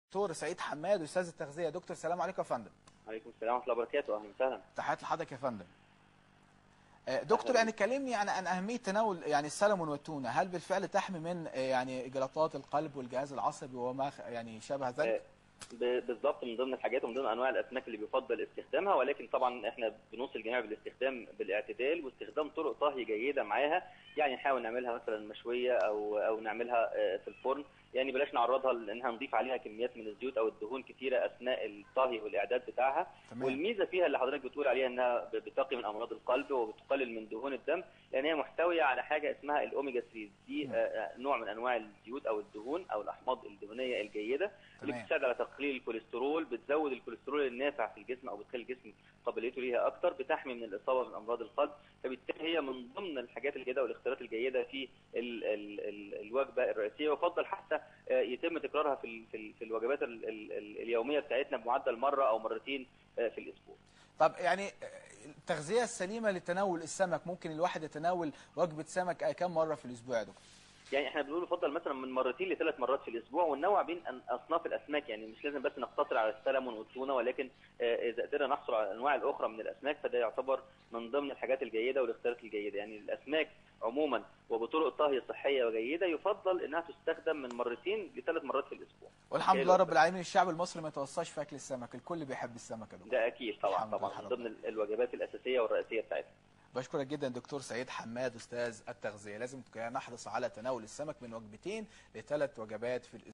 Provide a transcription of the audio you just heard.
دكتور سعيد حماد استاذ التغذيه دكتور سلام عليكم يا فندم عليكم السلام ورحمه الله وبركاته اهلا وسهلا تحياتي لحضرتك يا فندم آه، دكتور يعني كلمني عن عن اهميه تناول يعني السلمون والتونه هل بالفعل تحمي من آه، يعني جلطات القلب والجهاز العصبي وما خ- يعني شابه ذلك آه، ب- بالظبط من ضمن الحاجات ومن ضمن انواع الاسماك اللي بيفضل استخدامها ولكن طبعا احنا بنوصي الجميع بالاستخدام بالاعتدال واستخدام طرق طهي جيده معاها يعني نحاول نعملها مثلا مشويه او او نعملها آه، في الفرن يعني بلاش نعرضها لانها نضيف عليها كميات من الزيوت او الدهون كتيره اثناء الطهي والاعداد بتاعها تمام والميزه فيها اللي حضرتك بتقول عليها انها ب- بتقي من امراض القلب وبتقلل من دهون الدم لان هي محتويه على حاجه اسمها الاوميجا 3 دي مم. آه، آه، نوع من انواع الزيوت او الدهون او الاحماض الدهنيه الجيده اللي تمام بتساعد على تقليل الكوليسترول بتزود الكوليسترول النافع في الجسم او بتخلي الجسم قابليته ليها اكتر بتحمي من الاصابه من امراض القلب فبالتالي هي من ضمن الحاجات الجيده والاختيارات الجيده في ال ال ال الوجبه الرئيسيه ويفضل حتى آه، يتم تكرارها في ال في, ال في الوجبات ال ال ال اليوميه بتاعتنا بمعدل مره او مرتين آه، في الاسبوع طب يعني آه، التغذيه السليمه لتناول السمك ممكن الواحد يتناول وجبه سمك آه، كم مره في الاسبوع يا دكتور يعني احنا بنقول يفضل مثلا من مرتين لثلاث مرات في الاسبوع وننوع بين أن- اصناف الاسماك يعني مش لازم بس نقتصر على السلمون والتونه ولكن آه، اذا قدرنا نحصل على الانواع الاخرى من الاسماك فده يعتبر من ضمن الحاجات الجيده والاختيارات الجيده يعني الاسماك عموما وبطرق طهي صحيه وجيده يفضل انها تستخدم من مرتين لثلاث مرات في الاسبوع والحمد حلو. لله رب العالمين الشعب المصري ما يتوصاش في اكل السمك الكل بيحب السمك يا دكتور ده اكيد طبعا الحمد طبعا لله من رب ضمن الوجبات الاساسيه والرئيسيه بتاعتنا بشكرك جدا دكتور سعيد حماد استاذ التغذيه لازم نحرص على تناول السمك من وجبتين لثلاث وجبات في الاسبوع